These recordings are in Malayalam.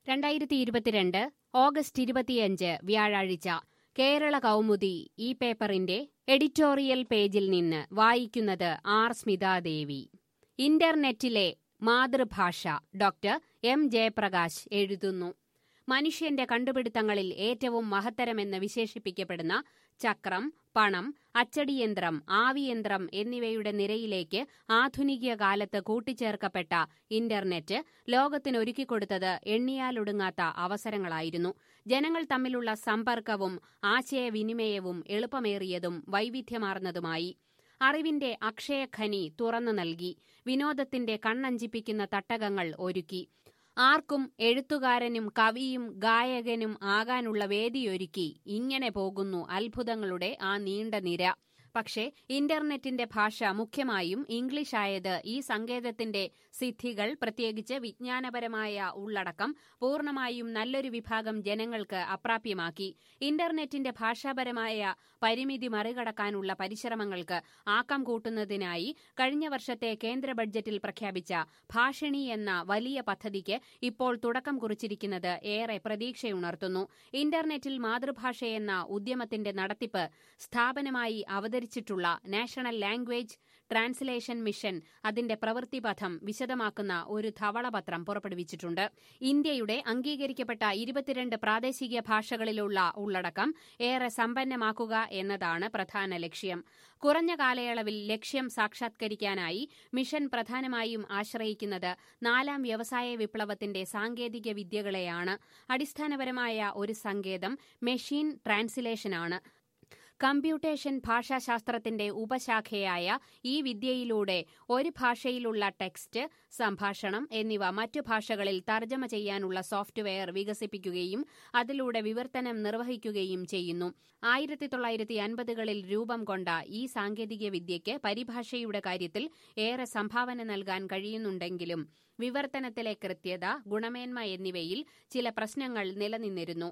രണ്ടായിരത്തി ഇരുപത്തിരണ്ട് ഓഗസ്റ്റ് ഇരുപത്തിയഞ്ച് വ്യാഴാഴ്ച കേരള കൗമുദി ഈ പേപ്പറിന്റെ എഡിറ്റോറിയൽ പേജിൽ നിന്ന് വായിക്കുന്നത് ആർ സ്മിതാദേവി ഇന്റർനെറ്റിലെ മാതൃഭാഷ ഡോക്ടർ എം ജയപ്രകാശ് എഴുതുന്നു മനുഷ്യന്റെ കണ്ടുപിടുത്തങ്ങളിൽ ഏറ്റവും മഹത്തരമെന്ന് വിശേഷിപ്പിക്കപ്പെടുന്ന ചക്രം പണം അച്ചടിയന്ത്രം ആവിയന്ത്രം എന്നിവയുടെ നിരയിലേക്ക് ആധുനിക കാലത്ത് കൂട്ടിച്ചേർക്കപ്പെട്ട ഇന്റർനെറ്റ് ലോകത്തിനൊരുക്കിക്കൊടുത്തത് എണ്ണിയാലൊടുങ്ങാത്ത അവസരങ്ങളായിരുന്നു ജനങ്ങൾ തമ്മിലുള്ള സമ്പർക്കവും ആശയവിനിമയവും എളുപ്പമേറിയതും വൈവിധ്യമാർന്നതുമായി അറിവിന്റെ അക്ഷയഖനി തുറന്നു നൽകി വിനോദത്തിന്റെ കണ്ണഞ്ചിപ്പിക്കുന്ന തട്ടകങ്ങൾ ഒരുക്കി ആർക്കും എഴുത്തുകാരനും കവിയും ഗായകനും ആകാനുള്ള വേദിയൊരുക്കി ഇങ്ങനെ പോകുന്നു അത്ഭുതങ്ങളുടെ ആ നീണ്ട നിര പക്ഷേ ഇന്റർനെറ്റിന്റെ ഭാഷ മുഖ്യമായും ഇംഗ്ലീഷ് ആയത് ഈ സങ്കേതത്തിന്റെ സിദ്ധികൾ പ്രത്യേകിച്ച് വിജ്ഞാനപരമായ ഉള്ളടക്കം പൂർണ്ണമായും നല്ലൊരു വിഭാഗം ജനങ്ങൾക്ക് അപ്രാപ്യമാക്കി ഇന്റർനെറ്റിന്റെ ഭാഷാപരമായ പരിമിതി മറികടക്കാനുള്ള പരിശ്രമങ്ങൾക്ക് ആക്കം കൂട്ടുന്നതിനായി കഴിഞ്ഞ വർഷത്തെ കേന്ദ്ര ബഡ്ജറ്റിൽ പ്രഖ്യാപിച്ച ഭാഷിണി എന്ന വലിയ പദ്ധതിക്ക് ഇപ്പോൾ തുടക്കം കുറിച്ചിരിക്കുന്നത് ഏറെ പ്രതീക്ഷയുണർത്തുന്നു ഇന്റർനെറ്റിൽ മാതൃഭാഷയെന്ന ഉദ്യമത്തിന്റെ നടത്തിപ്പ് സ്ഥാപനമായി അവതരിച്ചിട്ടുള്ള നാഷണൽ ലാംഗ്വേജ് ട്രാൻസ്ലേഷൻ മിഷൻ അതിന്റെ പ്രവൃത്തിപഥം വിശദമാക്കുന്ന ഒരു ധവളപത്രം പുറപ്പെടുവിച്ചിട്ടുണ്ട് ഇന്ത്യയുടെ അംഗീകരിക്കപ്പെട്ട ഇരുപത്തിരണ്ട് പ്രാദേശിക ഭാഷകളിലുള്ള ഉള്ളടക്കം ഏറെ സമ്പന്നമാക്കുക എന്നതാണ് പ്രധാന ലക്ഷ്യം കുറഞ്ഞ കാലയളവിൽ ലക്ഷ്യം സാക്ഷാത്കരിക്കാനായി മിഷൻ പ്രധാനമായും ആശ്രയിക്കുന്നത് നാലാം വ്യവസായ വിപ്ലവത്തിന്റെ സാങ്കേതിക വിദ്യകളെയാണ് അടിസ്ഥാനപരമായ ഒരു സങ്കേതം മെഷീൻ ട്രാൻസ്ലേഷനാണ് കമ്പ്യൂട്ടേഷൻ ഭാഷാശാസ്ത്രത്തിന്റെ ഉപശാഖയായ ഈ വിദ്യയിലൂടെ ഒരു ഭാഷയിലുള്ള ടെക്സ്റ്റ് സംഭാഷണം എന്നിവ മറ്റു ഭാഷകളിൽ തർജ്ജമ ചെയ്യാനുള്ള സോഫ്റ്റ്വെയർ വികസിപ്പിക്കുകയും അതിലൂടെ വിവർത്തനം നിർവഹിക്കുകയും ചെയ്യുന്നു ആയിരത്തി തൊള്ളായിരത്തി അൻപതുകളിൽ രൂപം കൊണ്ട ഈ സാങ്കേതിക വിദ്യയ്ക്ക് പരിഭാഷയുടെ കാര്യത്തിൽ ഏറെ സംഭാവന നൽകാൻ കഴിയുന്നുണ്ടെങ്കിലും വിവർത്തനത്തിലെ കൃത്യത ഗുണമേന്മ എന്നിവയിൽ ചില പ്രശ്നങ്ങൾ നിലനിന്നിരുന്നു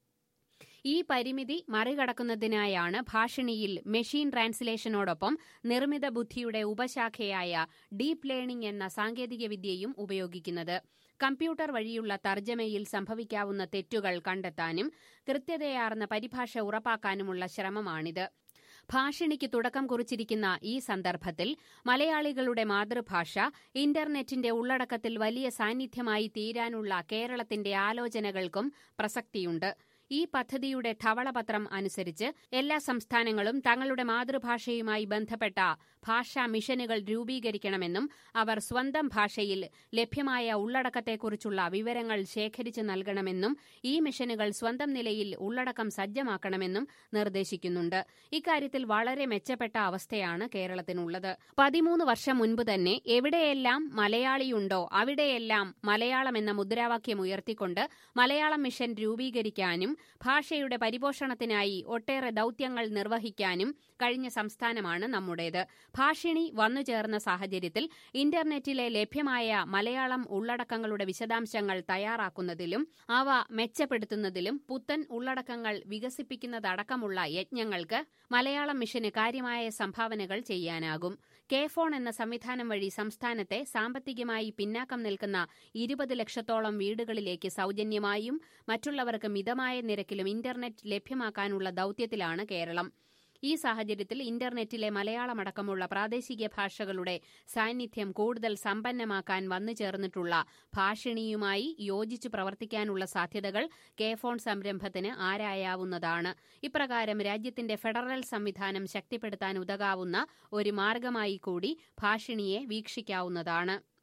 ഈ പരിമിതി മറികടക്കുന്നതിനായാണ് ഭാഷിണിയിൽ മെഷീൻ ട്രാൻസ്ലേഷനോടൊപ്പം നിർമ്മിത ബുദ്ധിയുടെ ഉപശാഖയായ ഡീപ് ലേണിംഗ് എന്ന സാങ്കേതികവിദ്യയും ഉപയോഗിക്കുന്നത് കമ്പ്യൂട്ടർ വഴിയുള്ള തർജ്ജമയിൽ സംഭവിക്കാവുന്ന തെറ്റുകൾ കണ്ടെത്താനും കൃത്യതയാർന്ന പരിഭാഷ ഉറപ്പാക്കാനുമുള്ള ശ്രമമാണിത് ഭാഷിണിക്ക് തുടക്കം കുറിച്ചിരിക്കുന്ന ഈ സന്ദർഭത്തിൽ മലയാളികളുടെ മാതൃഭാഷ ഇന്റർനെറ്റിന്റെ ഉള്ളടക്കത്തിൽ വലിയ സാന്നിധ്യമായി തീരാനുള്ള കേരളത്തിന്റെ ആലോചനകൾക്കും പ്രസക്തിയുണ്ട് ഈ പദ്ധതിയുടെ ധവളപത്രം അനുസരിച്ച് എല്ലാ സംസ്ഥാനങ്ങളും തങ്ങളുടെ മാതൃഭാഷയുമായി ബന്ധപ്പെട്ട ഭാഷാ മിഷനുകൾ രൂപീകരിക്കണമെന്നും അവർ സ്വന്തം ഭാഷയിൽ ലഭ്യമായ ഉള്ളടക്കത്തെക്കുറിച്ചുള്ള വിവരങ്ങൾ ശേഖരിച്ചു നൽകണമെന്നും ഈ മിഷനുകൾ സ്വന്തം നിലയിൽ ഉള്ളടക്കം സജ്ജമാക്കണമെന്നും നിർദ്ദേശിക്കുന്നുണ്ട് ഇക്കാര്യത്തിൽ വളരെ മെച്ചപ്പെട്ട അവസ്ഥയാണ് കേരളത്തിനുള്ളത് പതിമൂന്ന് വർഷം മുൻപ് തന്നെ എവിടെയെല്ലാം മലയാളിയുണ്ടോ അവിടെയെല്ലാം മലയാളം എന്ന മുദ്രാവാക്യം ഉയർത്തിക്കൊണ്ട് മലയാളം മിഷൻ രൂപീകരിക്കാനും ഭാഷയുടെ പരിപോഷണത്തിനായി ഒട്ടേറെ ദൌത്യങ്ങൾ നിർവഹിക്കാനും കഴിഞ്ഞ സംസ്ഥാനമാണ് നമ്മുടേത് ഭാഷിണി വന്നുചേർന്ന സാഹചര്യത്തിൽ ഇന്റർനെറ്റിലെ ലഭ്യമായ മലയാളം ഉള്ളടക്കങ്ങളുടെ വിശദാംശങ്ങൾ തയ്യാറാക്കുന്നതിലും അവ മെച്ചപ്പെടുത്തുന്നതിലും പുത്തൻ ഉള്ളടക്കങ്ങൾ വികസിപ്പിക്കുന്നതടക്കമുള്ള യജ്ഞങ്ങൾക്ക് മലയാളം മിഷന് കാര്യമായ സംഭാവനകൾ ചെയ്യാനാകും കെ ഫോൺ എന്ന സംവിധാനം വഴി സംസ്ഥാനത്തെ സാമ്പത്തികമായി പിന്നാക്കം നിൽക്കുന്ന ഇരുപത് ലക്ഷത്തോളം വീടുകളിലേക്ക് സൌജന്യമായും മറ്റുള്ളവർക്ക് മിതമായ നിരക്കിലും ഇന്റർനെറ്റ് ലഭ്യമാക്കാനുള്ള ദൌത്യത്തിലാണ് കേരളം ഈ സാഹചര്യത്തിൽ ഇന്റർനെറ്റിലെ മലയാളമടക്കമുള്ള പ്രാദേശിക ഭാഷകളുടെ സാന്നിധ്യം കൂടുതൽ സമ്പന്നമാക്കാൻ വന്നു ചേർന്നിട്ടുള്ള ഭാഷിണിയുമായി യോജിച്ചു പ്രവർത്തിക്കാനുള്ള സാധ്യതകൾ കെ ഫോൺ സംരംഭത്തിന് ആരായാവുന്നതാണ് ഇപ്രകാരം രാജ്യത്തിന്റെ ഫെഡറൽ സംവിധാനം ശക്തിപ്പെടുത്താൻ ഉതകാവുന്ന ഒരു മാർഗമായി കൂടി ഭാഷിണിയെ വീക്ഷിക്കാവുന്നതാണ്